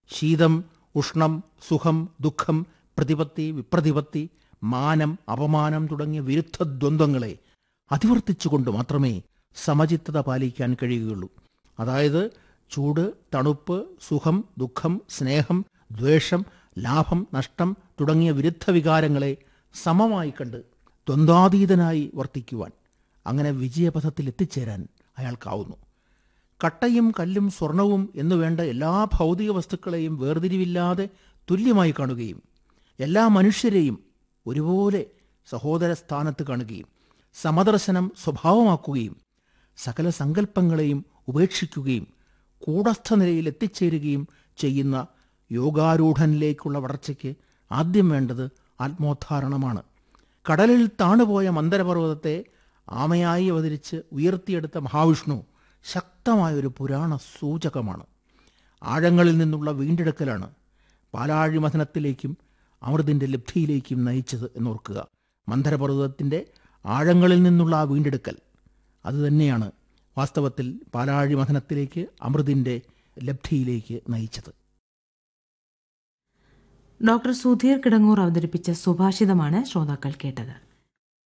ശീതം ഉഷ്ണം സുഖം ദുഃഖം പ്രതിപത്തി വിപ്രതിപത്തി മാനം അപമാനം തുടങ്ങിയ വിരുദ്ധ ദ്വന്ദ്ങ്ങളെ അതിവർത്തിച്ചുകൊണ്ട് മാത്രമേ സമചിത്തത പാലിക്കാൻ കഴിയുകയുള്ളൂ അതായത് ചൂട് തണുപ്പ് സുഖം ദുഃഖം സ്നേഹം ദ്വേഷം ലാഭം നഷ്ടം തുടങ്ങിയ വിരുദ്ധ വികാരങ്ങളെ സമമായി കണ്ട് ദ്വന്ദ്വാതീതനായി വർത്തിക്കുവാൻ അങ്ങനെ വിജയപഥത്തിൽ എത്തിച്ചേരാൻ അയാൾക്കാവുന്നു കട്ടയും കല്ലും സ്വർണവും എന്നു വേണ്ട എല്ലാ ഭൗതിക വസ്തുക്കളെയും വേർതിരിവില്ലാതെ തുല്യമായി കാണുകയും എല്ലാ മനുഷ്യരെയും ഒരുപോലെ സഹോദര സ്ഥാനത്ത് കാണുകയും സമദർശനം സ്വഭാവമാക്കുകയും സകല സങ്കല്പങ്ങളെയും ഉപേക്ഷിക്കുകയും കൂടസ്ഥ നിലയിൽ എത്തിച്ചേരുകയും ചെയ്യുന്ന യോഗാരൂഢനിലേക്കുള്ള വളർച്ചയ്ക്ക് ആദ്യം വേണ്ടത് ആത്മോദ്ധാരണമാണ് കടലിൽ താണുപോയ മന്ദരപർവ്വതത്തെ ആമയായി അവതരിച്ച് ഉയർത്തിയെടുത്ത മഹാവിഷ്ണു ശക്തമായൊരു പുരാണ സൂചകമാണ് ആഴങ്ങളിൽ നിന്നുള്ള വീണ്ടെടുക്കലാണ് പാലാഴി മഥനത്തിലേക്കും അമൃതിൻ്റെ ലബ്ധിയിലേക്കും നയിച്ചത് എന്നോർക്കുക മന്ദരപർവ്വതത്തിൻ്റെ ആഴങ്ങളിൽ നിന്നുള്ള ആ വീണ്ടെടുക്കൽ അതുതന്നെയാണ് വാസ്തവത്തിൽ പാലാഴി മഥനത്തിലേക്ക് അമൃതിൻ്റെ ലബ്ധിയിലേക്ക് നയിച്ചത് ഡോക്ടർ സുധീർ കിടങ്ങൂർ അവതരിപ്പിച്ച സുഭാഷിതമാണ് ശ്രോതാക്കൾ കേട്ടത്